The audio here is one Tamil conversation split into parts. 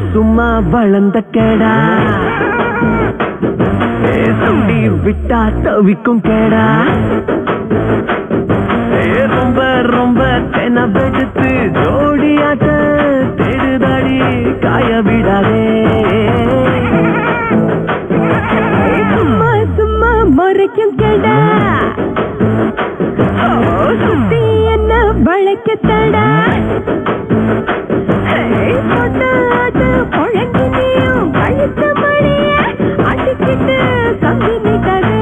சும்மா வளர்ந்த கேடா ஏ, சுண்டி விட்டா தவிக்கும் கேடா ஏ, ரொம்ப ரொம்ப தெனவெடுத்து ஜோடியாட்ட தேடுதாடி காய விடாதே சும்மா சும்மா முறைக்கும் கேடா ஓ, சுத்தி என்ன வளைக்கத்தடா ஹேய், பொண்ணாட்டு பொழங்கி நீயும் கழுத்து மணிய அடிச்சிட்டு கம்பி நிக்கதே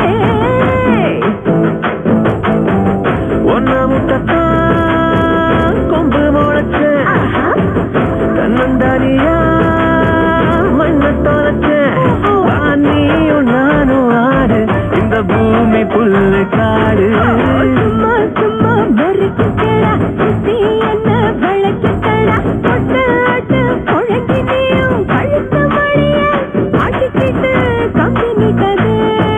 ஒன்ன முட்டத்தான் கொம்பு முளைச்ச தன்னந்தானியா மண்ண தொலைச்ச நீயும் நானும் ஆடு இந்த பூமி புல்லு காடு சும்மா சும்மா முறைக்கும் கேடா சுத்தி என்ன வளைக்கத்தடா பொண்ணாட்டு பொழங்கி நீயும் கழுத்து மணிய அடிச்சிட்டு கம்பி நிக்கதே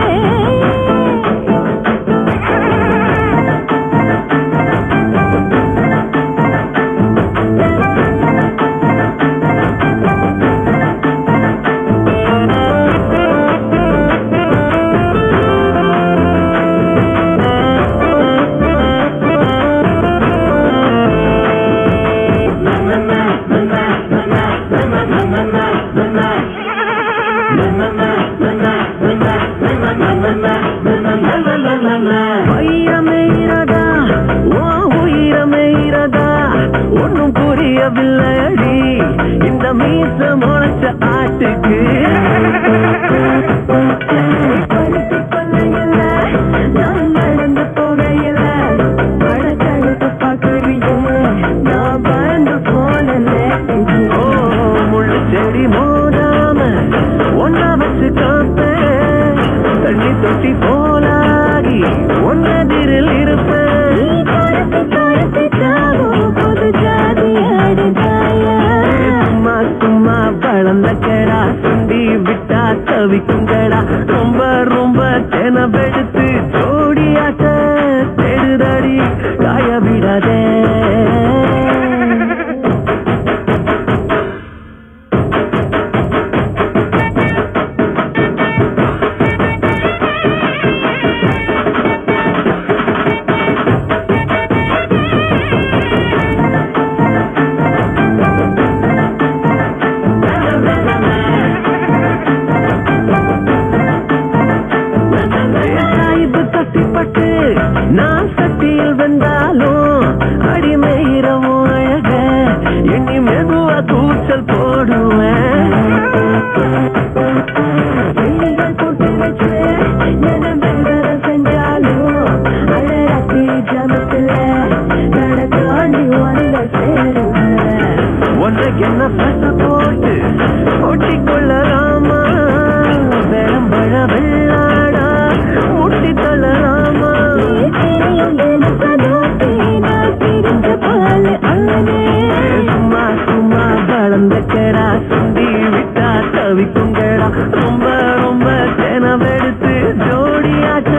வைரமெய்ரதா ஓ உயிரமெய்ரதா ஒன்னும் புரியவில்லையடி இந்த மீச முளைச்ச ஆட்டுக்கு படுத்து கொள்ளையில நான் நடந்து போகையில படத்தடுத்து பார்க்கறியே நான் பயந்து போனல ஓ முள்ளு செடி மோதாம ஒன்னா வச்சு காப்பேன் தண்ணி தொட்டி போலாகி ஒன்னதிரில் இருப்பேன் நீ துரத்தி துரத்தி தாவும் புது ஜாதி ஆடுதாயா சும்மா சும்மா வளர்ந்த கேடா சுண்டி விட்டா தவிக்குங்கடா ரொம்ப ரொம்ப தெனவெடுத்து ஜோடியாட்ட தேடுதடி காய விடாதே சாய்வு கட்டிப்பட்டு நான் சட்டியில் வந்தாலும் அடிமையிறவோ அழக எண்ணி மெதுவா கூச்சல் போடுவேன் கிளிகள் போட்டு வச்சு நினைவெந்தர செஞ்சாலும் அழகாத்தி ஜமத்துல நடக்காண்டி வந்த சேருவேன் உனக்கு என்ன பச போட்டு ஒட்டிக்கொள்ளலாமா பெரம்பழ வெள்ளாடா முட்டி தள்ளலாமா சும்மா சும்மா வளர்ந்த கேடா சுண்டி விட்டா தவிக்குங்கடா ரொம்ப ரொம்ப தெனவெடுத்து ஜோடியாட்ட